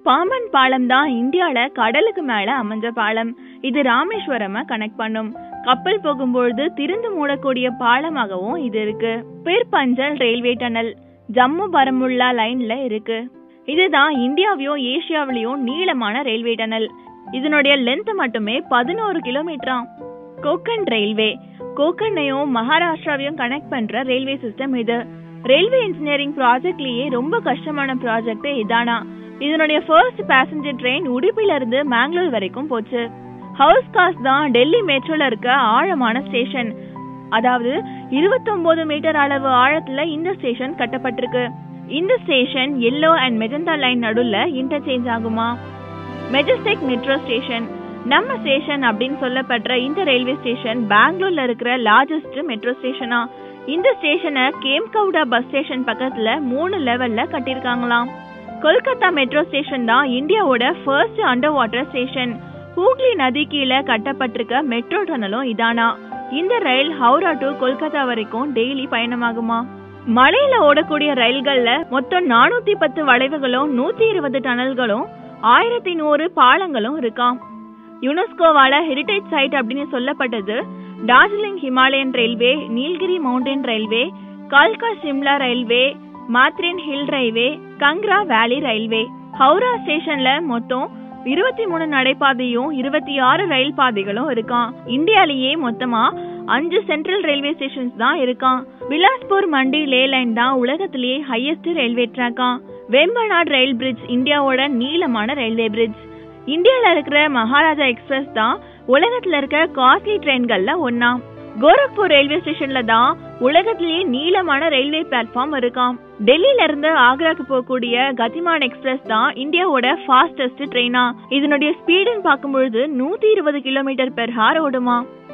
பாம்பன் பாலம் தான் இந்தியால கடலுக்கு மேல அமைஞ்ச பாலம் இது ராமேஸ்வரம கனெக்ட் பண்ணும் கப்பல் போகும்பொழுது திறந்து மூடக்கூடிய பாலமாகவும் இது இருக்கு பிற்பஞ்சல் ரயில்வே டனல் ஜம்மு பரமுல்லா லைன்ல இருக்கு இதுதான் இந்தியாவையும் ஏசியாவிலையும் நீளமான ரயில்வே டனல் இதனுடைய லென்த் மட்டுமே பதினோரு கிலோமீட்டராம் கோக்கன் ரயில்வே கோக்கனையும் மகாராஷ்டிராவையும் கனெக்ட் பண்ற ரயில்வே சிஸ்டம் இது ரயில்வே இன்ஜினியரிங் ப்ராஜெக்ட்லயே ரொம்ப கஷ்டமான ப்ராஜெக்ட் இதானா இதனுடைய ஃபர்ஸ்ட் பேசஞ்சர் ட்ரெயின் உடுப்பில இருந்து மேங்களூர் வரைக்கும் போச்சு ஹவுஸ் காஸ் தான் டெல்லி மெட்ரோல இருக்க ஆழமான ஸ்டேஷன் அதாவது 29 மீட்டர் அளவு ஆழத்துல இந்த ஸ்டேஷன் கட்டப்பட்டிருக்கு இந்த station yellow and magenta line நடுவுல இன்டர்சேஞ்ச் ஆகுமா மெஜஸ்டிக் மெட்ரோ ஸ்டேஷன் நம்ம ஸ்டேஷன் அப்படின்னு சொல்லப்படுற இந்த ரயில்வே ஸ்டேஷன் பெங்களூர்ல இருக்கிற லார்ஜஸ்ட் மெட்ரோ ஸ்டேஷனா இந்த ஸ்டேஷனை கேம்கவுடா பஸ் ஸ்டேஷன் பக்கத்துல மூணு லெவல்ல கட்டியிருக்காங்களாம் கொல்கத்தா மெட்ரோ ஸ்டேஷன் தான் இந்தியாவோட first under water station Hooghly நதி கீழே கட்டப்பட்டிருக்க மெட்ரோ டனலும் இதானா இந்த ரயில் ஹவுரா டு கொல்கத்தா வரைக்கும் டெய்லி பயணமாகுமா மலையில ஓடக்கூடிய ரயில்கள்ல மொத்தம் நானூத்தி பத்து வளைவுகளும் நூத்தி இருபது டனல்களும் ஆயிரத்தி நூறு பாலங்களும் இருக்காம் யுனெஸ்கோவால ஹெரிடேஜ் சைட் அப்படின்னு சொல்லப்பட்டது Darjeeling Himalayan railway Nilgiri mountain railway கால்கா Shimla railway Matheran hill railway Kangra valley railway Howrah ஸ்டேஷன்ல மொத்தம் இருபத்தி மூணு நடைபாதையும் இருபத்தி ஆறு ரயில் பாதைகளும் இருக்கான் இந்தியாலேயே மொத்தமா அஞ்சு சென்ட்ரல் ரயில்வே ஸ்டேஷன்ஸ் தான் இருக்கான் பிலாஸ்பூர் மண்டி லே லைன் தான் உலகத்திலேயே ஹையஸ்ட் ரயில்வே ட்ராக்காம் வெம்பநாட் ரயில் பிரிட்ஜ் இந்தியாவோட நீளமான ரயில்வே பிரிட்ஜ் இந்தியால இருக்கிற மகாராஜா எக்ஸ்பிரஸ் தான் உலகத்துல இருக்க காஸ்ட்லி ட்ரெயின்கள்ல ஒன்னா கோரக்பூர் ரயில்வே ஸ்டேஷன்ல தான் உலகத்திலேயே நீளமான ரயில்வே பிளாட்ஃபார்ம் இருக்காம் டெல்லியில இருந்து ஆக்ராக்கு போகக்கூடிய கதிமான் எக்ஸ்பிரஸ் தான் இந்தியாவோட ஃபாஸ்டஸ்ட் ட்ரெயினா இதனுடைய ஸ்பீடுன்னு பார்க்கும்பொழுது நூத்தி இருபது கிலோமீட்டர் பெர் ஹார் ஓடுமா